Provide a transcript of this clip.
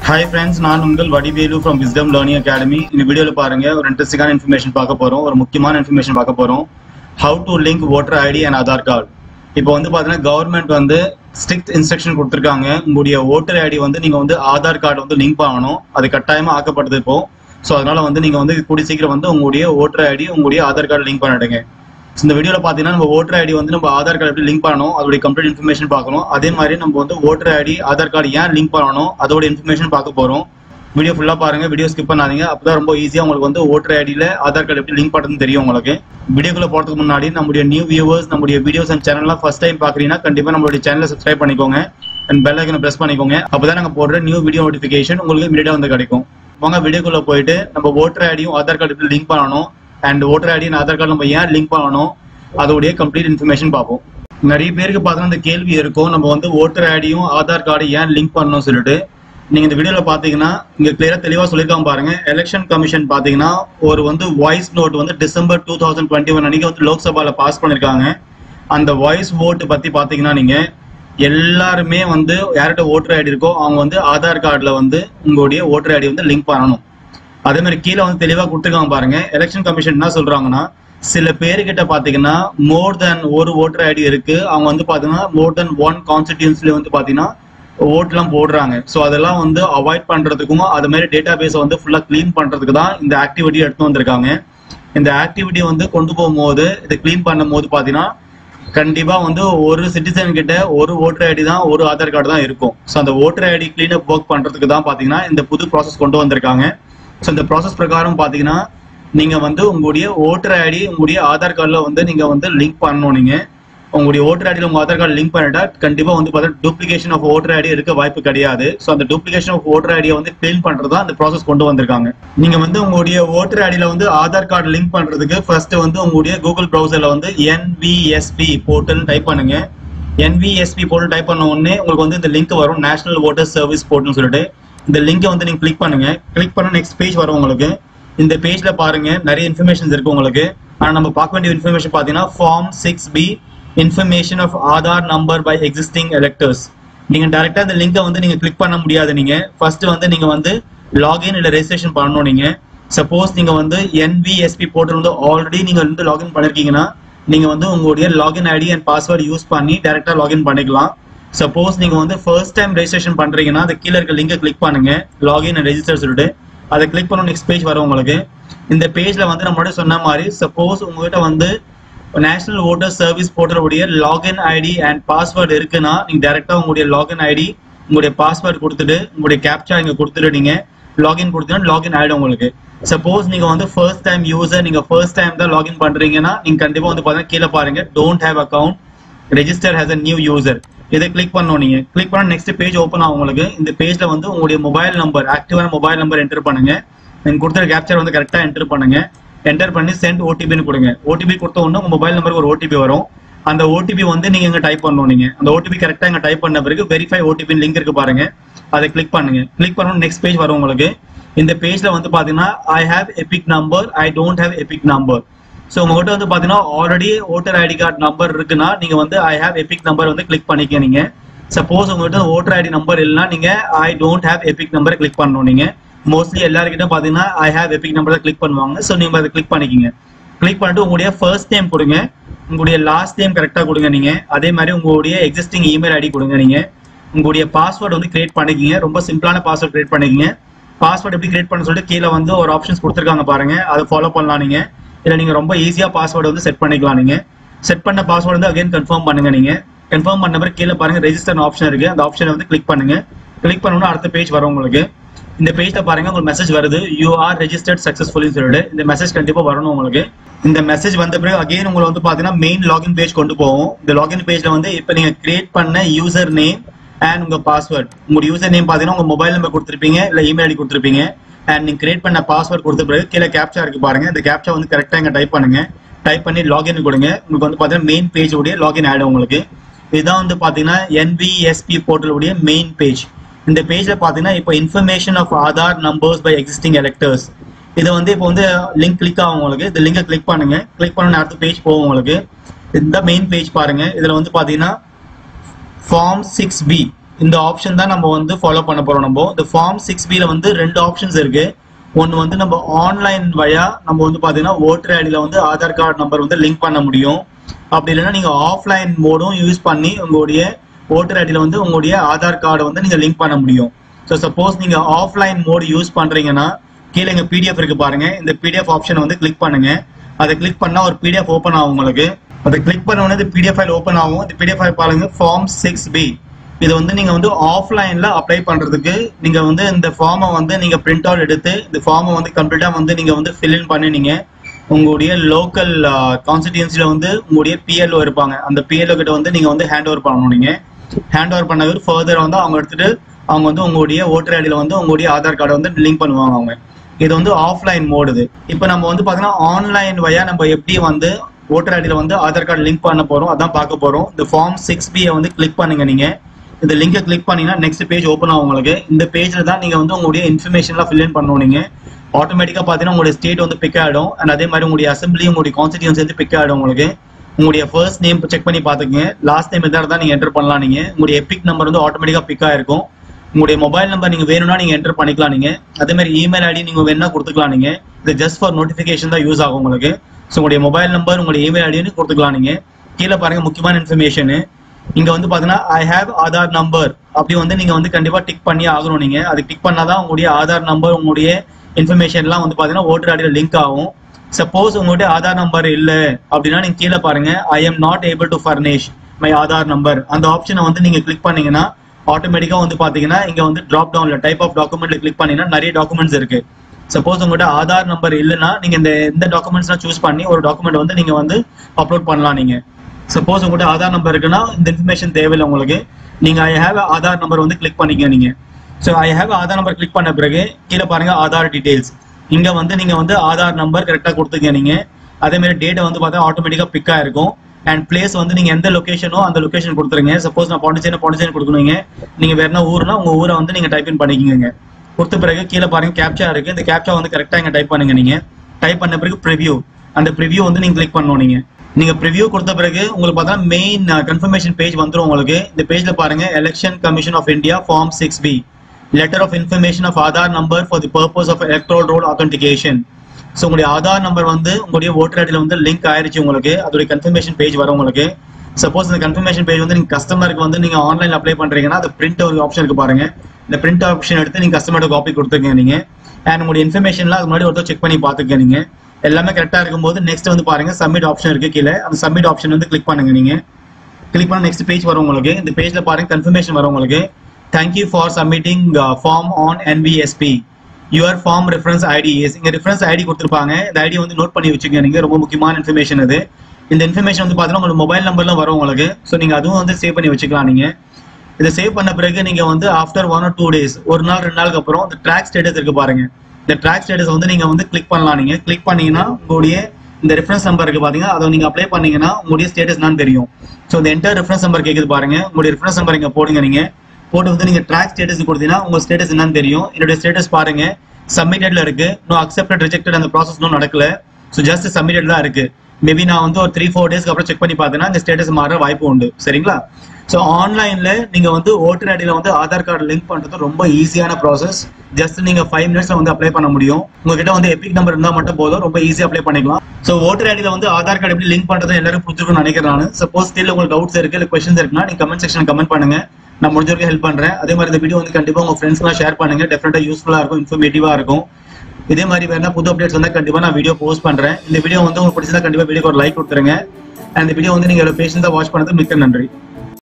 hi friends நான் உங்கள் Vadivelu from Wisdom Learning Academy இந்த வீடியோவில் பாருங்க ஒரு இன்ட்ரெஸ்டிங்கான இன்ஃபர்மேஷன் பார்க்க போறோம் ஒரு முக்கியமான இன்ஃபர்மேஷன் பார்க்க போறோம் how to link voter ID and Aadhaar card இப்போ வந்து பார்த்தீங்கன்னா கவர்மெண்ட் வந்து ஸ்ட்ரிக்ட் இன்ஸ்ட்ரக்ஷன் கொடுத்துருக்காங்க உங்களுடைய ஓட்டர் ஐடி வந்து நீங்கள் வந்து ஆதார் கார்டு வந்து லிங்க் பண்ணணும் அது கட்டாயமாக ஆக்கப்பட்டது இப்போ ஸோ அதனால வந்து நீங்கள் வந்து கூடி சீக்கிரம் வந்து உங்களுடைய ஓட்டர் ஐடி உங்களுடைய ஆதார் கார்டு லிங்க் பண்ணிடுங்க So, இந்த வீடியோவில் பார்த்தீங்கன்னா நம்ம ஓட்டர் ஐடி வந்து நம்ம ஆதார் கார்டு எப்படி லிங்க் பண்ணணும் அதோடைய கம்ப்ளீட் இன்ஃபர்மேஷன் பார்க்கணும் அதே மாதிரி நம்ம வந்து ஓட்டர் ஐடி ஆதார் கார்டு ஏன் லிங்க் பண்ணணும் அதோட இன்ஃபர்மேஷன் பார்க்க போகிறோம் வீடியோ ஃபுல்லாக பாருங்க வீடியோ ஸ்கிப் பண்ணாதீங்க அப்பதான் ரொம்ப ஈஸியாக உங்களுக்கு வந்து ஓட்டர் ஐடியில் ஆதார் கார்டு எப்படி லிங்க் பண்ணுறதுன்னு தெரியும் உங்களுக்கு வீடியோக்குள்ள போகிறதுக்கு முன்னாடி நம்முடைய நியூ வியூவர்ஸ் நம்முடைய வீடியோஸ் அண்ட் சேனல்லாம் ஃபர்ஸ்ட் டைம் பார்க்குறீங்கன்னா கண்டிப்பாக நம்மளுடைய சேனலை சப்ஸ்கிரைப் பண்ணிக்கோங்க அண்ட் பெல் ஐக்கனை ப்ரெஸ் பண்ணிக்கோங்க அப்பதான் நாங்கள் போடுற நியூ வீடியோ நோட்டிஃபிகேஷன் உங்களுக்கு இமீடியட்டாக வந்து கிடைக்கும் வாங்க வீடியோக்குள்ள போயிட்டு நம்ம ஓட்டர் ஐடியும் ஆதார் கார்டு எப்படி லிங்க் பண்ணணும் and voter ID Aadhaar card நம்ம ஏன் லிங்க் பண்ணணும் அதோடைய கம்ப்ளீட் இன்ஃபர்மேஷன் பார்ப்போம் நிறைய பேருக்கு பார்த்தீங்கன்னா இந்த கேள்வி இருக்கும் நம்ம வந்து ஓட்டர் ஐடியும் ஆதார் கார்டு ஏன் லிங்க் பண்ணணும் சொல்லிட்டு நீங்க இந்த வீடியோல பாத்தீங்கன்னா இங்க கிளியரா தெளிவா சொல்லிருக்காங்க பாருங்க எலெக்ஷன் கமிஷன் பாத்தீங்கன்னா ஒரு வந்து வாய்ஸ் நோட் வந்து December two thousand twenty one அன்னைக்கு வந்து லோக்சபால பாஸ் பண்ணிருக்காங்க அந்த வாய்ஸ் ஓட் பத்தி பாத்தீங்கன்னா நீங்க எல்லாருமே வந்து யார்கிட்ட ஓட்டர் ஐடி இருக்கோ அவங்க வந்து ஆதார் கார்டுல வந்து உங்களுடைய ஓட்டர் ஐடி வந்து லிங்க் பண்ணணும் அதே மாதிரி கீழே வந்து தெளிவா கொடுத்துருக்காங்க பாருங்க எலெக்ஷன் கமிஷன் என்ன சொல்றாங்கன்னா சில பேருக்கிட்ட பாத்தீங்கன்னா மோர் தென் ஒரு ஓட்டர் ஐடி இருக்கு அவங்க வந்து பாத்தீங்கன்னா மோர் தென் ஒன் கான்ஸ்டிடியூன்ஸ்ல வந்து பாத்தீங்கன்னா ஓட்லாம் போடுறாங்க ஸோ அதெல்லாம் வந்து அவாய்ட் பண்றதுக்கும் அது மாதிரி டேட்டா பேஸை வந்து ஃபுல்லா க்ளீன் பண்றதுக்கு தான் இந்த ஆக்டிவிட்டி எடுத்து வந்திருக்காங்க இந்த ஆக்டிவிட்டி வந்து கொண்டு போகும்போது இதை க்ளீன் பண்ணும் போது பாத்தீங்கன்னா கண்டிப்பா வந்து ஒரு சிட்டிசன் கிட்ட ஒரு ஓட்டர் ஐடி தான் ஒரு ஆதார் கார்டு தான் இருக்கும் ஸோ அந்த voter ID clean up work பண்றதுக்கு தான் பாத்தீங்கன்னா இந்த புது ப்ராசஸ் கொண்டு வந்திருக்காங்க ஸோ இந்த ப்ராசஸ் பிரகாரம் பாத்தீங்கன்னா நீங்க வந்து உங்களுடைய ஓட்டர் ஐடி உங்களுடைய ஆதார் கார்டுல வந்து நீங்க வந்து லிங்க் பண்ணணும் நீங்க உங்களுடைய ஓட்டர் ஐடியில் உங்க ஆதார் கார்டு லிங்க் பண்ணிட்டா கண்டிப்பா வந்து பார்த்தா டூப்ளிகேஷன் ஆஃப் ஓட்டர் ஐடி இருக்க வாய்ப்பு கிடையாது ஸோ அந்த டூப்ளிகேஷன் ஆஃப் ஓட்டர் ஐடியை வந்து கிளீன் பண்றது தான் அந்த ப்ராசஸ் கொண்டு வந்திருக்காங்க நீங்க வந்து உங்களுடைய ஓட்டர் ஐடியில வந்து ஆதார் கார்டு லிங்க் பண்றதுக்கு ஃபர்ஸ்ட் வந்து உங்களுடைய கூகுள் ப்ரௌசர்ல வந்து என்விஎஸ்பி போர்ட்டல் டைப் பண்ணுங்க என்விஎஸ்பி போர்ட்டல் டைப் பண்ண உடனே உங்களுக்கு வந்து இந்த லிங்க் வரும் நேஷனல் ஓட்டர் சர்வீஸ் போர்ட்டல்னு சொல்லிட்டு இந்த லிங்கை வந்து நீங்க கிளிக் பண்ணுங்க கிளிக் பண்ண நெக்ஸ்ட் பேஜ் வரும் உங்களுக்கு இந்த பேஜ்ல பாருங்க நிறைய இன்ஃபர்மேஷன்ஸ் இருக்கு உங்களுக்கு ஆனா நம்ம பார்க்க வேண்டிய இன்ஃபர்மேஷன் பாத்தீங்கன்னா form six B information of Aadhaar number by existing electors நீங்க டைரக்டா இந்த லிங்கை வந்து நீங்க கிளிக் பண்ண முடியாது நீங்க ஃபர்ஸ்ட் வந்து நீங்க வந்து லாகின் இல்ல ரெஜிஸ்ட்ரேஷன் பண்ணணும் நீங்க சப்போஸ் நீங்க வந்து என்பிஎஸ்பி போர்ட்டல் வந்து ஆல்ரெடி நீங்க வந்து லாகின் பண்ணிருக்கீங்கன்னா நீங்க வந்து உங்களுடைய login ID and password use பண்ணி டைரக்டா லாகின் பண்ணிக்கலாம் சப்போஸ் நீங்க வந்து ஃபர்ஸ்ட் டைம் ரெஜிஸ்ட்ரேஷன் பண்றீங்கன்னா அந்த கீழே இருக்க லிங்கை கிளிக் பண்ணுங்க லாகின் அண்ட் ரெஜிஸ்டர் சொல்லிட்டு அதை கிளிக் பண்ண நெக்ஸ்ட் பேஜ் வரும் உங்களுக்கு இந்த பேஜ்ல வந்து நம்மளோட சொன்ன மாதிரி சப்போஸ் உங்ககிட்ட வந்து நேஷனல் ஓட்டர் சர்வீஸ் போர்ட்டலுடைய லாகின் ஐடி அண்ட் பாஸ்வேர்டு இருக்குன்னா நீங்க டைரக்டா உங்களுடைய லாகின் ஐடி உங்களுடைய பாஸ்வேர்டு கொடுத்துட்டு உங்களுடைய கேப்சா இங்க கொடுத்துட்டு நீங்க லாகின் கொடுத்தீங்கன்னா லாகின் ஆயிடும் உங்களுக்கு சப்போஸ் நீங்க வந்து ஃபர்ஸ்ட் டைம் யூசர் நீங்க ஃபர்ஸ்ட் டைம் தான் லாகின் பண்றீங்கன்னா நீங்க கண்டிப்பா வந்து பாத்தீங்கன்னா கீழே பாருங்க don't have account register has a new user இதை கிளிக் பண்ணணும் நீங்க கிளிக் பண்ண நெக்ஸ்ட் பேஜ் ஓப்பன் ஆகும் உங்களுக்கு இந்த பேஜ்ல வந்து உங்களுடைய மொபைல் நம்பர் ஆக்டிவான மொபைல் நம்பர் என்டர் பண்ணுங்க நீங்க கொடுத்துற கேப்சர் வந்து கரெக்டா என்டர் பண்ணுங்க என்டர் பண்ணி சென்ட் ஓடிபின்னு கொடுங்க ஓடிபி கொடுத்த உடனே உங்க மொபைல் நம்பருக்கு ஒரு ஓடிபி வரும் அந்த ஓடிபி வந்து நீங்க இங்க டைப் பண்ணணும் நீங்க அந்த ஓடிபி கரெக்டா இங்க டைப் பண்ண பிறகு வெரிஃபை ஓடிபி லிங்க் இருக்கு பாருங்க அதை கிளிக் பண்ணுங்க கிளிக் பண்ணணும் நெக்ஸ்ட் பேஜ் வரும் உங்களுக்கு இந்த பேஜ்ல வந்து பாத்தீங்கன்னா I have EPIC number I don't have EPIC number so உங்ககிட்ட வந்து பாத்தீங்கன்னா already voter ID card number இருக்குன்னா நீங்க வந்து ஐ ஹேவ் எபிக் நம்பர் வந்து கிளிக் பண்ணிக்க நீங்க சப்போஸ் உங்ககிட்ட ஓட்டர் ஐடி நம்பர் இல்லைன்னா நீங்க I don't have EPIC number click பண்ணணும் நீங்க மோஸ்ட்லி எல்லாருக்கிட்ட பாத்தீங்கன்னா I have EPIC number click பண்ணுவாங்க ஸோ நீங்க அதை கிளிக் பண்ணிக்கிங்க கிளிக் பண்ணிட்டு உங்களுடைய ஃபர்ஸ்ட் நேம் கொடுங்க உங்களுடைய லாஸ்ட் நேம் கரெக்டா கொடுங்க நீங்க அதே மாதிரி உங்களுடைய எக்ஸிஸ்டிங் இமெயில் ஐடி கொடுங்க நீங்க உங்களுடைய பாஸ்வேர்டு வந்து கிரியேட் பண்ணிக்கிங்க ரொம்ப சிம்பிளான பாஸ்வேர்ட் கிரியேட் பண்ணிக்கிங்க பாஸ்வேர்ட் எப்படி கிரியேட் பண்ண சொல்லிட்டு கீழே வந்து ஒரு ஆப்ஷன்ஸ் கொடுத்துருக்காங்க பாருங்க அதை ஃபாலோ பண்ணலாம் நீங்க இல்ல நீங்க ரொம்ப ஈஸியா பாஸ்வேர்டு வந்து செட் பண்ணிக்கலாம் நீங்க செட் பண்ண பாஸ்வேர்டு வந்து அகைன் கன்ஃபார்ம் பண்ணுங்க நீங்க கன்ஃபார்ம் பண்ண பிறகு கீழே பாருங்க ரெஜிஸ்டர் ஆப்ஷன் இருக்கு அந்த ஆப்ஷனை வந்து கிளிக் பண்ணுங்க கிளிக் பண்ணணும்னா அடுத்த பேஜ் வரும் உங்களுக்கு இந்த பேஜ்ல பாருங்க உங்களுக்கு மெசேஜ் வருது யூ ஆர் ரெஜிஸ்டர்ட் சக்சஸ்ஃபுல்லி சொல்லிட்டு இந்த மெசேஜ் கண்டிப்பா வரணும் உங்களுக்கு இந்த மெசேஜ் வந்த பிறகு அகைன் உங்களை வந்து பாத்தீங்கன்னா மெயின் லாகின் பேஜ் கொண்டு போகும் இந்த லாகின் பேஜ்ல வந்து இப்போ நீங்க கிரியேட் பண்ண யூசர் நேம் அண்ட் உங்க பாஸ்வேர்ட் உங்க யூசர் நேம் பாத்தீங்கன்னா உங்க மொபைல் நம்பர் கொடுத்துருப்பீங்க இல்ல இமெயில் ஐடி கொடுத்துருப்பீங்க அண்ட் நீங்க கிரியேட் பண்ண பாஸ்வேர்ட் கொடுத்த பிறகு கீழே கேப்சா இருக்கு பாருங்க இந்த கேப்சா வந்து கரெக்டா இங்க டைப் பண்ணுங்க டைப் பண்ணி லாகின் கொடுங்க உங்களுக்கு வந்து பாத்தீங்கன்னா மெயின் பேஜ் உடைய லாகின் ஆயிடும் உங்களுக்கு இதுதான் வந்து பாத்தீங்கன்னா என்பிஎஸ்பி போர்ட்டல் உடைய மெயின் பேஜ் இந்த பேஜ்ல பாத்தீங்கன்னா இப்போ information of Aadhaar numbers by existing electors இது வந்து இப்போ வந்து லிங்க் கிளிக் ஆகும் உங்களுக்கு இந்த லிங்கை கிளிக் பண்ணுங்க கிளிக் பண்ண அடுத்த பேஜ் போகும் உங்களுக்கு இந்த மெயின் பேஜ் பாருங்க இதுல வந்து பாத்தீங்கன்னா ஃபார்ம் சிக்ஸ் பி இந்த ஆப்ஷன் தான் நம்ம வந்து ஃபாலோ பண்ண போறோம் நம்ம இந்த ஃபார்ம் சிக்ஸ் பில வந்து ரெண்டு ஆப்ஷன்ஸ் இருக்கு ஒன்று வந்து நம்ம ஆன்லைன் வழியா நம்ம வந்து பாத்தீங்கன்னா ஓட்டர் ஐடியில வந்து ஆதார் கார்டு நம்பர் வந்து லிங்க் பண்ண முடியும் அப்படி இல்லைன்னா நீங்க ஆஃப்லைன் மோடும் யூஸ் பண்ணி உங்களுடைய ஓட்டர் ஐடியில வந்து உங்களுடைய ஆதார் கார்டை வந்து நீங்க லிங்க் பண்ண முடியும் ஸோ சப்போஸ் நீங்க ஆஃப்லைன் மோடு யூஸ் பண்றீங்கன்னா கீழே இங்க பிடிஎஃப் இருக்கு பாருங்க இந்த பிடிஎஃப் ஆப்ஷன் வந்து கிளிக் பண்ணுங்க அதை கிளிக் பண்ணா ஒரு பிடிஎஃப் ஓப்பன் ஆகும் உங்களுக்கு அதை கிளிக் பண்ண உடனே பிடிஎஃப் ஃபைல் ஓப்பன் ஆகும் இந்த பிடிஎஃப் ஃபைல் பாருங்க ஃபார்ம் சிக்ஸ் பி இது வந்து நீங்க வந்து ஆஃப்லைன்ல அப்ளை பண்றதுக்கு நீங்க வந்து இந்த ஃபார்மை வந்து நீங்க பிரிண்ட் அவுட் எடுத்து இந்த ஃபார்மை வந்து கம்ப்ளீட்டா வந்து நீங்க வந்து ஃபில் இன் பண்ணினீங்க உங்களுடைய லோக்கல் கான்ஸ்டிடியன்சில வந்து உங்களுடைய பிஎல்ஓ இருப்பாங்க அந்த பிஎல்ஓ கிட்ட வந்து நீங்க வந்து ஹேண்ட் ஓவர் பண்ணணும் நீங்க ஹேண்ட் ஓவர் பண்ணவர் ஃபர்தர் வந்து அவங்க எடுத்துட்டு அவங்க வந்து உங்களுடைய ஓட்டர் ஐடியில வந்து உங்களுடைய ஆதார் கார்டை வந்து லிங்க் பண்ணுவாங்க அவங்க இது வந்து ஆஃப்லைன் மோடு இது இப்போ நம்ம வந்து பாத்தீங்கன்னா ஆன்லைன் வழியா நம்ம எப்படி வந்து ஓட்டர் ஐடியில வந்து ஆதார் கார்டு லிங்க் பண்ண போறோம் அதான் பார்க்க போறோம் இந்த ஃபார்ம் சிக்ஸ் பியை வந்து கிளிக் பண்ணுங்க நீங்க இந்த லிங்கை கிளிக் பண்ணீங்கன்னா நெக்ஸ்ட் பேஜ் ஓப்பன் ஆகும் உங்களுக்கு இந்த பேஜ்ல தான் நீங்க வந்து உங்களுடைய இன்ஃபர்மேஷன்லாம் ஃபில் இன் பண்ணணும் நீங்க ஆட்டோமேட்டிக்கா பாத்தீங்கன்னா உங்களுடைய ஸ்டேட் வந்து பிக் ஆயிடும் அண்ட் அதே மாதிரி உங்களுடைய அசம்பிளி உங்களுடைய கான்ஸ்டிடியூன்ஸ் வந்து பிக் ஆயிடும் உங்களுக்கு உங்களுடைய ஃபர்ஸ்ட் நேம் செக் பண்ணி பாத்துக்கங்க லாஸ்ட் நேம் எதாவது தான் நீங்க என்டர் பண்ணலாம் நீங்க உங்களுடைய எபிக் நம்பர் வந்து ஆட்டோமேட்டிக்கா பிக் ஆயிருக்கும் உங்களுடைய மொபைல் நம்பர் நீங்க வேணும்னா நீங்க என்டர் பண்ணிக்கலாம் நீங்க அதே மாதிரி இமெயில் ஐடி நீங்க வேணா கொடுத்துக்கலாம் நீங்க இது ஜஸ்ட் ஃபார் நோட்டிபிகேஷன் தான் யூஸ் ஆகும் உங்களுக்கு ஸோ உங்களுடைய மொபைல் நம்பர் உங்களுடைய இமெயில் ஐடியும் கொடுத்துக்கலாம் நீங்க கீழே பாருங்க முக்கியமான இன்ஃபர்மேஷன் இங்க வந்து பாத்தீங்கன்னா ஐ ஹேவ் ஆதார் நம்பர் அப்படி வந்து நீங்க வந்து கண்டிப்பா டிக் பண்ணி ஆகணும் நீங்க அது டிக் பண்ணாதான் உங்களுடைய ஆதார் நம்பர் உங்களுடைய இன்ஃபர்மேஷன்லாம் வந்து பாத்தீங்கன்னா ஓட்டர் ஐடியில லிங்க் ஆகும் சப்போஸ் உங்களுடைய ஆதார் நம்பர் இல்ல அப்படின்னா நீங்க கீழே பாருங்க I am not able to furnish my Aadhaar number அந்த ஆப்ஷனை வந்து நீங்க கிளிக் பண்ணீங்கன்னா ஆட்டோமேட்டிக்கா வந்து பாத்தீங்கன்னா இங்க வந்து டிராப் டவுன்ல டைப் ஆஃப் டாக்குமெண்ட்ல கிளிக் பண்ணீங்கன்னா நிறைய டாக்குமெண்ட்ஸ் இருக்கு சப்போஸ் உங்கள்கிட்ட ஆதார் நம்பர் இல்லைன்னா நீங்க இந்த எந்த டாக்குமெண்ட்ஸ்லாம் சூஸ் பண்ணி ஒரு டாக்குமெண்ட் வந்து நீங்க வந்து அப்லோட் பண்ணலாம் நீங்க சப்போஸ் உங்கள்கிட்ட ஆதார் நம்பர் இருக்குன்னா இந்த இன்ஃபர்மேஷன் தேவையில்லை உங்களுக்கு நீங்க ஐ ஹேவ் ஆதார் நம்பர் வந்து கிளிக் பண்ணிக்க நீங்க so I have Aadhaar number click பண்ண பிறகு கீழே பாருங்க ஆதார் டீடைல்ஸ் இங்க வந்து நீங்க வந்து ஆதார் நம்பர் கரெக்டா கொடுத்துக்க நீங்க அதே மாதிரி டேட்டை வந்து பார்த்தா ஆட்டோமேட்டிக்கா பிக் ஆயிருக்கும் அண்ட் பிளேஸ் வந்து நீங்க எந்த லொகேஷனோ அந்த லொகேஷன் கொடுத்துருங்க சப்போஸ் நான் பாண்டிச்சேரி பாண்டிச்சேரி கொடுக்கணுங்க நீங்க வேற என்ன ஊர்னா உங்க ஊரை வந்து நீங்க டைப் இன் பண்ணிக்கோங்க கொடுத்த பிறகு கீழே பாருங்க கேப்சா இருக்கு இந்த கேப்சா வந்து கரெக்டா இங்க டைப் பண்ணுங்க நீங்க டைப் பண்ண பிறகு ப்ரிவ்யூ அந்த ப்ரிவ்யூ வந்து நீங்க கிளிக் பண்ணணும் நீங்க நீங்க ப்ரிவ்யூ கொடுத்த பிறகு உங்களுக்கு பார்த்தா மெயின் கன்ஃபர்மேஷன் பேஜ் வந்துரும் உங்களுக்கு இந்த பேஜ்ல பாருங்க election commission of India form six B letter of information of Aadhaar number for the purpose of electoral roll authentication so உங்களுடைய ஆதார் நம்பர் வந்து உங்களுடைய ஓட்டர் ஐடியில் வந்து லிங்க் ஆயிருச்சு உங்களுக்கு அதோடைய கன்ஃபர்மேஷன் பேஜ் வரும் உங்களுக்கு சப்போஸ் இந்த கன்ஃபர்மேஷன் பேஜ் வந்து நீங்க கஸ்டமருக்கு வந்து நீங்க ஆன்லைன் அப்ளை பண்றீங்கன்னா அது பிரிண்ட் ஒரு ஆப்ஷன் இருக்கு பாருங்க இந்த பிரிண்ட் ஆப்ஷன் எடுத்து நீங்க கஸ்டமர்ட்ட காப்பி கொடுத்துருங்க நீங்க அண்ட் உங்களுடைய இன்ஃபர்மேஷன்லாம் அது முன்னாடி ஒருத்தர் செக் பண்ணி பார்த்துக்க நீங்க எல்லாமே கரெக்டா இருக்கும்போது நெக்ஸ்ட் வந்து பாருங்க சப்மிட் ஆப்ஷன் இருக்கு கீழே அந்த சப்மிட் ஆப்ஷன் வந்து கிளிக் பண்ணுங்க நீங்க கிளிக் பண்ண நெக்ஸ்ட் பேஜ் வரும் உங்களுக்கு இந்த பேஜ்ல பாருங்க கன்ஃபர்மேஷன் வரும் உங்களுக்கு thank you for submitting form on NVSP your form reference ID இங்க ரெஃபரன்ஸ் ஐடி கொடுத்துருப்பாங்க இந்த ஐடி வந்து நோட் பண்ணி வச்சுக்கோங்க நீங்க ரொம்ப முக்கியமான இன்ஃபர்மேஷன் இது இந்த இன்ஃபர்மேஷன் வந்து பார்த்தீங்கன்னா உங்களுக்கு மொபைல் நம்பர்லாம் வரும் உங்களுக்கு ஸோ நீங்க அதுவும் வந்து சேவ் பண்ணி வச்சுக்கலாம் நீங்க இதை சேவ் பண்ண பிறகு நீங்க வந்து after one or two days ஒரு நாள் ரெண்டு நாளுக்கு அப்புறம் இந்த ட்ராக் ஸ்டேட்டஸ் இருக்கு பாருங்க இந்த ட்ராக் ஸ்டேட்டஸ் வந்து நீங்க வந்து கிளிக் பண்ணலாம் நீங்க கிளிக் பண்ணீங்கன்னா உங்களுடைய இந்த ரெஃபரன்ஸ் நம்பர் இருக்கு பாத்தீங்க அதை நீங்க அப்ளை பண்ணீங்கன்னா உங்களுடைய ஸ்டேட்டஸ் என்னன்னு தெரியும் ஸோ இந்த என்டர் ரெஃபரன்ஸ் நம்பர் கேக்குது பாருங்க உங்களுடைய ரெஃபரன்ஸ் நம்பர் இங்க போடுங்க நீங்க போட்டு வந்து நீங்க ட்ராக் ஸ்டேட்டஸ் கொடுத்தீங்கன்னா உங்க ஸ்டேட்டஸ் என்னன்னு தெரியும் என்னுடைய ஸ்டேட்டஸ் பாருங்க சப்மிட்டட்ல இருக்கு இன்னும் அக்செப்டட் ரிஜெக்டட் அந்த ப்ராசஸ் இன்னும் நடக்கல ஸோ ஜஸ்ட் சப்மிட்டட் தான் இருக்கு மேபி நான் வந்து ஒரு த்ரீ ஃபோர் டேஸ்க்கு அப்புறம் செக் பண்ணி பார்த்தேன்னா இந்த ஸ்டேட்டஸ் மாற வாய்ப்பு உண்டு சரிங்களா ஸோ ஆன்லைன்ல நீங்க வந்து ஓட்டர் ஐடியில வந்து ஆதார் கார்டு லிங்க் பண்றது ரொம்ப ஈஸியான ப்ராசஸ் ஜஸ்ட் நீங்க ஃபைவ் மினிட்ஸ்ல வந்து அப்ளை பண்ண முடியும் உங்ககிட்ட வந்து எபிக் நம்பர் இருந்தா மட்டும் போதும் ரொம்ப ஈஸியா அப்ளை பண்ணிக்கலாம் ஸோ ஓட்டர் ஐடியில வந்து ஆதார் கார்டு எப்படி லிங்க் பண்றது எல்லாரும் புரிஞ்சுக்கணும்னு நினைக்கிறேன் நான் சப்போஸ் ஸ்டில் உங்களுக்கு டவுட்ஸ் இருக்கு இல்லை கொஸ்டின்ஸ் இருக்குன்னா நீங்க கமெண்ட் செக்ஷன் கமெண்ட் பண்ணுங்க நான் முடிஞ்ச வரைக்கும் ஹெல்ப் பண்றேன் அதே மாதிரி இந்த வீடியோ வந்து கண்டிப்பா உங்க ஃப்ரெண்ட்ஸ்லாம் ஷேர் பண்ணுங்க டெஃபினட்டா யூஸ்ஃபுல்லா இருக்கும் இன்ஃபர்மேட்டிவா இருக்கும் இதே மாதிரி வேணா புது அப்டேட்ஸ் வந்தா கண்டிப்பா நான் வீடியோ போஸ்ட் பண்றேன் இந்த வீடியோ வந்து உங்களுக்கு பிடிச்சதா கண்டிப்பா வீடியோக்கு ஒரு லைக் கொடுத்துருங்க அந்த வீடியோ வந்து நீங்க பேஷன்ஸா வாட்ச் பண்ணது மிக்க நன்றி